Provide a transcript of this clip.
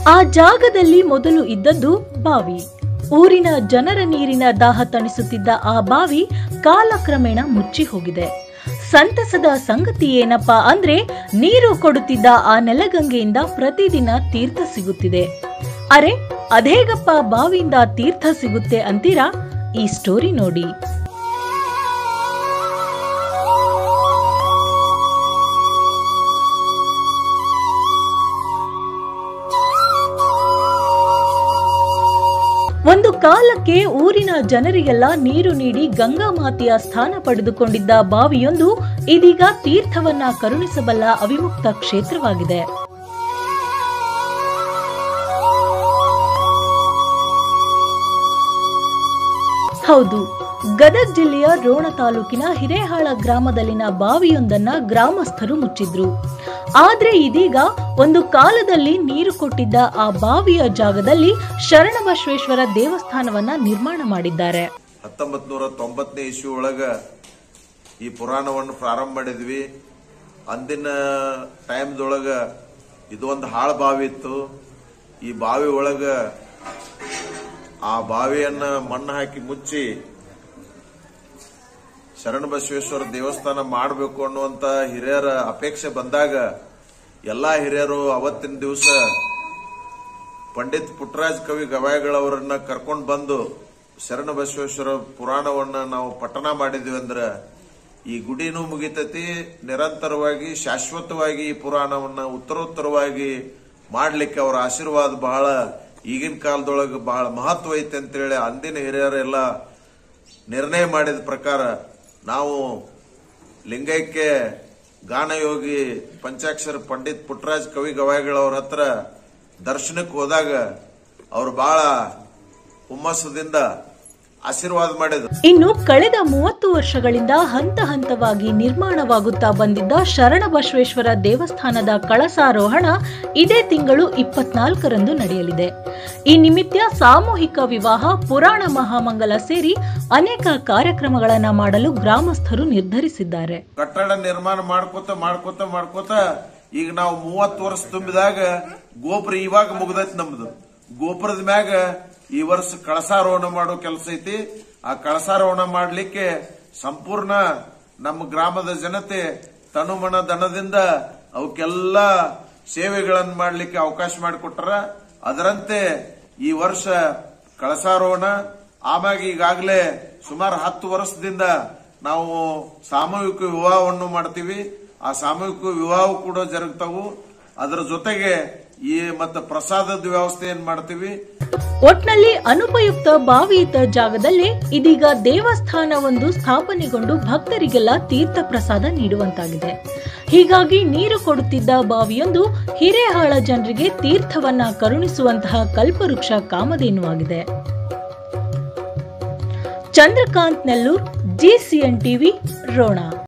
ಆ ಜಾಗದಲ್ಲಿ ಮೊದಲು ಇದ್ದದ್ದು ಬಾವಿ ಊರಿನ ಜನರ ನೀರಿನ ದಾಹ ತಣಿಸುತ್ತಿದ್ದ ಆ ಬಾವಿ ಕಾಲಕ್ರಮೇಣ ಮುಚ್ಚಿ ಹೋಗಿದೆ ಸಂತಸದ ಸಂಗತಿ ಏನಪ್ಪಾ ಅಂದ್ರೆ ನೀರು ಕೊಡುತ್ತಿದ್ದ ಆ ನೆಲಗಂಗೆಯಿಂದ ಪ್ರತಿದಿನ ತೀರ್ಥ ಸಿಗುತ್ತಿದೆ ಅರೆ ಅದೇಗಪ್ಪ ಬಾವಿಯಿಂದ ತೀರ್ಥ ಸಿಗುತ್ತೆ ಅಂತೀರಾ ಈ ಸ್ಟೋರಿ ನೋಡಿ ಒಂದು ಕಾಲಕ್ಕೆ ಊರಿನ ಜನರಿಗೆಲ್ಲ ನೀರು ನೀಡಿ ಗಂಗಾ ಮಾತೆಯ ಸ್ಥಾನ ಪಡೆದುಕೊಂಡಿದ್ದ ಬಾವಿಯೊಂದು ಇದೀಗ ತೀರ್ಥವನ್ನ ಕರುಣಿಸಬಲ್ಲ ಅವಿಮುಕ್ತ ಕ್ಷೇತ್ರವಾಗಿದೆ ಹೌದು ಗದಗ ಜಿಲ್ಲೆಯ ರೋಣ ತಾಲೂಕಿನ ಹಿರೇಹಾಳ ಗ್ರಾಮದಲ್ಲಿನ ಬಾವಿಯೊಂದನ್ನ ಗ್ರಾಮಸ್ಥರು ಮುಚ್ಚಿದ್ರು ಆದ್ರೆ ಇದೀಗ ಒಂದು ಕಾಲದಲ್ಲಿ ನೀರು ಕೊಟ್ಟಿದ್ದ ಆ ಬಾವಿಯ ಜಾಗದಲ್ಲಿ ಶರಣಬಸವೇಶ್ವರ ದೇವಸ್ಥಾನವನ್ನ ನಿರ್ಮಾಣ ಮಾಡಿದ್ದಾರೆ ಹತ್ತೊಂಬತ್ ನೂರ ತೊಂಬತ್ತನೇ ಇಸ್ವಿ ಒಳಗ ಈ ಪುರಾಣವನ್ನು ಪ್ರಾರಂಭ ಮಾಡಿದ್ವಿ ಅಂದಿನ ಟೈಮ್ದೊಳಗ ಇದು ಒಂದು ಹಾಳ ಬಾವಿ ಇತ್ತು ಈ ಬಾವಿ ಒಳಗ ಆ ಬಾವಿಯನ್ನ ಮಣ್ಣು ಹಾಕಿ ಮುಚ್ಚಿ ಶರಣಬಸವೇಶ್ವರ ದೇವಸ್ಥಾನ ಮಾಡಬೇಕು ಅನ್ನುವಂತ ಹಿರಿಯರ ಅಪೇಕ್ಷೆ ಬಂದಾಗ ಎಲ್ಲಾ ಹಿರಿಯರು ಅವತ್ತಿನ ದಿವಸ ಪಂಡಿತ್ ಪುಟ್ಟರಾಜ್ ಕವಿ ಗವಾಯಿಗಳವರನ್ನ ಕರ್ಕೊಂಡು ಬಂದು ಶರಣ ಬಸವೇಶ್ವರ ಪುರಾಣವನ್ನ ನಾವು ಪಠನ ಮಾಡಿದ್ವಿ ಅಂದ್ರ ಈ ಗುಡಿನೂ ಮುಗಿತತಿ ನಿರಂತರವಾಗಿ ಶಾಶ್ವತವಾಗಿ ಈ ಪುರಾಣವನ್ನ ಉತ್ತರೋತ್ತರವಾಗಿ ಮಾಡ್ಲಿಕ್ಕೆ ಅವರ ಆಶೀರ್ವಾದ ಬಹಳ ಈಗಿನ ಕಾಲದೊಳಗೆ ಬಹಳ ಮಹತ್ವ ಐತೆ ಅಂತೇಳಿ ಅಂದಿನ ಹಿರಿಯರೆಲ್ಲ ನಿರ್ಣಯ ಮಾಡಿದ ಪ್ರಕಾರ ನಾವು ಲಿಂಗೈಕ್ಯ ಗಾನಯೋಗಿ ಪಂಚಾಕ್ಷರ ಪಂಡಿತ್ ಪುಟ್ಟರಾಜ್ ಕವಿ ಗವಾಯಿಗಳವ್ರ ಹತ್ರ ದರ್ಶನಕ್ಕೆ ಹೋದಾಗ ಅವ್ರು ಬಹಳ ಹುಮ್ಮಸ್ಸದಿಂದ ಆಶೀರ್ವಾದ ಮಾಡಿದ್ರು ಇನ್ನು ಕಳೆದ ಮೂವತ್ತು ವರ್ಷಗಳಿಂದ ಹಂತ ಹಂತವಾಗಿ ನಿರ್ಮಾಣವಾಗುತ್ತಾ ಬಂದಿದ್ದ ಶರಣಬಸವೇಶ್ವರ ದೇವಸ್ಥಾನದ ಕಳಸಾರೋಹಣ ಇದೇ ತಿಂಗಳು ಇಪ್ಪತ್ನಾಲ್ಕರಂದು ನಡೆಯಲಿದೆ ಈ ನಿಮಿತ್ತ ಸಾಮೂಹಿಕ ವಿವಾಹ ಪುರಾಣ ಮಹಾಮಂಗಲ ಸೇರಿ ಅನೇಕ ಕಾರ್ಯಕ್ರಮಗಳನ್ನ ಮಾಡಲು ಗ್ರಾಮಸ್ಥರು ನಿರ್ಧರಿಸಿದ್ದಾರೆ ಕಟ್ಟಡ ನಿರ್ಮಾಣ ಮಾಡ್ಕೋತ ಮಾಡ್ಕೋತ ಮಾಡ್ಕೋತ ಈಗ ನಾವು ಮೂವತ್ತು ವರ್ಷ ತುಂಬಿದಾಗ ಗೋಪುರ ಇವಾಗ ಮುಗ್ದೈತಿ ನಮ್ದು ಗೋಪುರದ ಮ್ಯಾಗ ಈ ವರ್ಷ ಕಳಸಾರೋಹಣ ಮಾಡೋ ಕೆಲಸ ಐತಿ ಆ ಕಳಸಾರೋಹಣ ಮಾಡ್ಲಿಕ್ಕೆ ಸಂಪೂರ್ಣ ನಮ್ಮ ಗ್ರಾಮದ ಜನತೆ ತನುಮನ ದನದಿಂದ ಅವಕ್ಕೆಲ್ಲ ಸೇವೆಗಳನ್ನು ಮಾಡ್ಲಿಕ್ಕೆ ಅವಕಾಶ ಮಾಡಿಕೊಟ್ಟಾರ ಅದರಂತೆ ಈ ವರ್ಷ ಕಳಸಾರೋಹಣ ಆಮ್ಯಾಗ ಈಗಾಗಲೇ ಸುಮಾರು ಹತ್ತು ವರ್ಷದಿಂದ ನಾವು ಸಾಮೂಹಿಕ ವಿವಾಹವನ್ನು ಮಾಡ್ತೀವಿ ಆ ಸಾಮೂಹಿಕ ವಿವಾಹ ಕೂಡ ಜರುಗ್ತಾವು ಅದರ ಜೊತೆಗೆ ಈ ಮತ್ತೆ ಪ್ರಸಾದದ ವ್ಯವಸ್ಥೆ ಏನ್ ಮಾಡ್ತೀವಿ ಒಟ್ನಲ್ಲಿ ಅನುಪಯುಕ್ತ ಬಾವಿ ಇದ್ದ ಜಾಗದಲ್ಲೇ ಇದೀಗ ದೇವಸ್ಥಾನ ಒಂದು ಸ್ಥಾಪನೆಗೊಂಡು ಭಕ್ತರಿಗೆಲ್ಲ ತೀರ್ಥ ಪ್ರಸಾದ ನೀಡುವಂತಾಗಿದೆ ಹೀಗಾಗಿ ನೀರು ಕೊಡುತ್ತಿದ್ದ ಬಾವಿಯೊಂದು ಹಿರೇಹಾಳ ಜನರಿಗೆ ತೀರ್ಥವನ್ನ ಕರುಣಿಸುವಂತಹ ಕಲ್ಪವೃಕ್ಷ ಕಾಮಧೇನುವಾಗಿದೆ ಚಂದ್ರಕಾಂತ್ ನೆಲ್ಲೂರ್ ಜಿಸಿಎನ್ ಟಿವಿ ರೋಣ